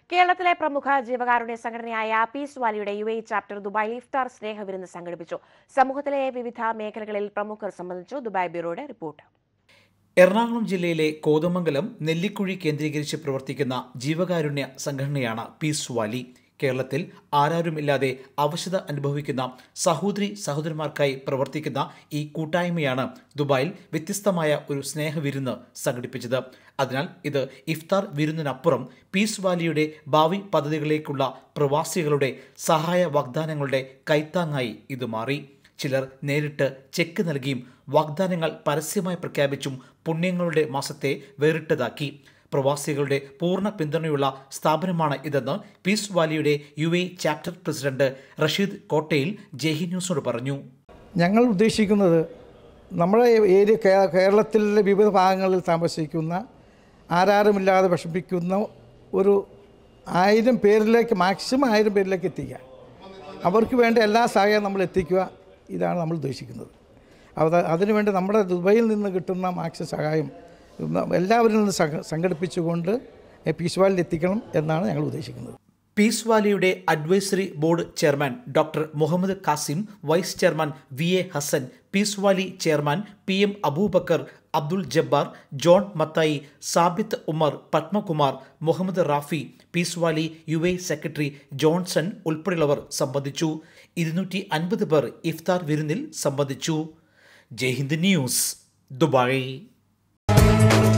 കേരളത്തിലെ പ്രമുഖ ജീവകാരുണ്യ സംഘടനയായ പീസ് വാലിയുടെ യു എ ചാപ്റ്റർ ദുബായിൽ ഇഫ്താർ സ്നേഹവിരുന്ന് സംഘടിപ്പിച്ചു സമൂഹത്തിലെ വിവിധ മേഖലകളിൽ പ്രമുഖർ സംബന്ധിച്ചു ദുബായ് ബ്യൂറോയുടെ റിപ്പോർട്ട് എറണാകുളം ജില്ലയിലെ കോതമംഗലം നെല്ലിക്കുഴി കേന്ദ്രീകരിച്ച് പ്രവർത്തിക്കുന്ന ജീവകാരുണ്യ സംഘടനയാണ് പീസ് വാലി കേരളത്തിൽ ആരാരുമില്ലാതെ അവശത അനുഭവിക്കുന്ന സഹോദരി സഹോദരന്മാർക്കായി പ്രവർത്തിക്കുന്ന ഈ കൂട്ടായ്മയാണ് ദുബായിൽ വ്യത്യസ്തമായ ഒരു സ്നേഹവിരുന്ന് സംഘടിപ്പിച്ചത് അതിനാൽ ഇത് ഇഫ്താർ വിരുന്നിനപ്പുറം പീസ് വാലിയുടെ ഭാവി പദ്ധതികളിലേക്കുള്ള പ്രവാസികളുടെ സഹായ വാഗ്ദാനങ്ങളുടെ കൈത്താങ്ങായി ഇത് മാറി ചിലർ നേരിട്ട് ചെക്ക് നൽകിയും വാഗ്ദാനങ്ങൾ പരസ്യമായി പ്രഖ്യാപിച്ചും പുണ്യങ്ങളുടെ മാസത്തെ വേറിട്ടതാക്കി പ്രവാസികളുടെ പൂർണ്ണ പിന്തുണയുള്ള സ്ഥാപനമാണ് ഇതെന്ന് പീസ് വാലിയുടെ U A chapter president Rasheed Kottayil ജെഹി ന്യൂസിനോട് പറഞ്ഞു ഞങ്ങൾ ഉദ്ദേശിക്കുന്നത് നമ്മുടെ ഏരിയ കേ- കേരളത്തിലെ വിവിധ ഭാഗങ്ങളിൽ താമസിക്കുന്ന ആരാരുമില്ലാതെ വിഷമിക്കുന്ന ഒരു ആയിരം പേരിലേക്ക് മാക്സിമം ആയിരം പേരിലേക്ക് എത്തിക്കുക അവർക്ക് വേണ്ട എല്ലാ സഹായവും നമ്മൾ എത്തിക്കുക ഇതാണ് നമ്മൾ ഉദ്ദേശിക്കുന്നത് അത് അതിനുവേണ്ടി നമ്മുടെ ദുബൈയിൽ നിന്ന് കിട്ടുന്ന മാക്സിമം സഹായം എല്ലാവരിൽ നിന്ന് സംഘ സംഘടിപ്പിച്ചുകൊണ്ട് പീസ് വാലിൽ എത്തിക്കണം എന്നാണ് ഞങ്ങൾ ഉദ്ദേശിക്കുന്നത് പീസ് വാലിയുടെ advisory board chairman doctor Muhammad Kasim vice chairman V A Hasan peace valley chairman P M Abubakar Abdul Jabbar John Mathai Sabith Umar Padmakumar Muhammad Rafi peace valley U A secretary Johnson ഉൾപ്പെടെയുള്ളവർ സംബന്ധിച്ചു ഇരുന്നൂറ്റി അൻപത് പേർ ഇഫ്താർ വിരുന്നിൽ സംബന്ധിച്ചു ജയ്ഹിന്ദ് ന്യൂസ് ദുബായ്